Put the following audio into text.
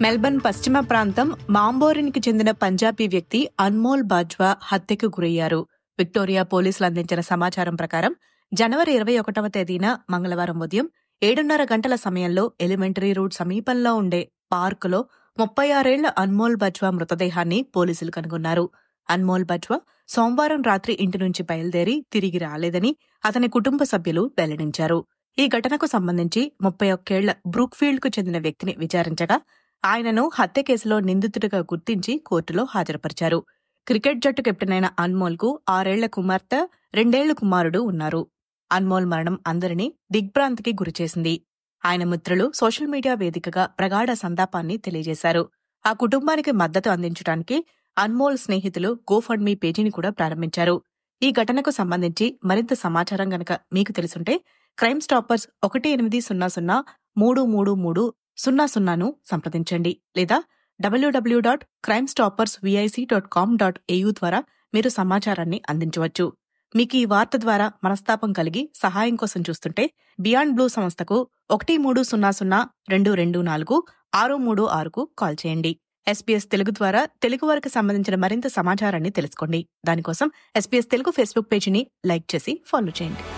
Melbourne పశ్చిమ ప్రాంతం మాంబోరిన్కి చెందిన పంజాబీ వ్యక్తి అన్మోల్ బాజ్వా హత్యకు గురయ్యారు విక్టోరియా పోలీసులు అందించిన సమాచారం ప్రకారం జనవరి ఇరవై ఒకటవ తేదీన మంగళవారం ఉదయం ఏడున్నర గంటల సమయంలో ఎలిమెంటరీ రోడ్ సమీపంలో ఉండే పార్కులో ముప్పై ఆరేళ్ల అన్మోల్ బజ్వా మృతదేహాన్ని పోలీసులు కనుగొన్నారు అన్మోల్ బజ్వా సోమవారం రాత్రి ఇంటి నుంచి బయలుదేరి తిరిగి రాలేదని అతని కుటుంబ సభ్యులు వెల్లడించారు ఈ ఘటనకు సంబంధించి ముప్పై ఒక్కేళ్ల బ్రూక్ఫీల్డ్ కు చెందిన వ్యక్తిని విచారించగా ఆయనను హత్య కేసులో నిందితుడిగా గుర్తించి కోర్టులో హాజరుపరిచారు క్రికెట్ జట్టు కెప్టెన్ అయిన అన్మోల్ కు ఆరేళ్ల కుమార్తె రెండేళ్ల కుమారుడు ఉన్నారు అన్మోల్ మరణం అందరినీ దిగ్భ్రాంతికి గురిచేసింది ఆయన మిత్రులు సోషల్ మీడియా వేదికగా ప్రగాఢ సంతాపాన్ని తెలియజేశారు ఆ కుటుంబానికి మద్దతు అందించడానికి అన్మోల్ స్నేహితులు గోఫండ్మీ పేజీని కూడా ప్రారంభించారు ఈ ఘటనకు సంబంధించి మరింత సమాచారం గనక మీకు తెలుసుంటే క్రైమ్ స్టాపర్స్ ఒకటి ఎనిమిది సున్నా సున్నా మూడు మూడు మూడు సున్నా సున్నాను సంప్రదించండి లేదా WW dot crime stoppers VIC dot com dot AU ద్వారా మీరు సమాచారాన్ని అందించవచ్చు మీకు ఈ వార్త ద్వారా మనస్తాపం కలిగి సహాయం కోసం చూస్తుంటే బియాండ్ బ్లూ సంస్థకు ఒకటి మూడు సున్నా సున్నా రెండు రెండు నాలుగు ఆరు మూడు ఆరుకు కాల్ చేయండి ఎస్పీఎస్ తెలుగు ద్వారా తెలుగు వారికి సంబంధించిన మరింత సమాచారాన్ని తెలుసుకోండి దానికోసం ఎస్పీఎస్ తెలుగు ఫేస్బుక్ పేజీని లైక్ చేసి ఫాలో చేయండి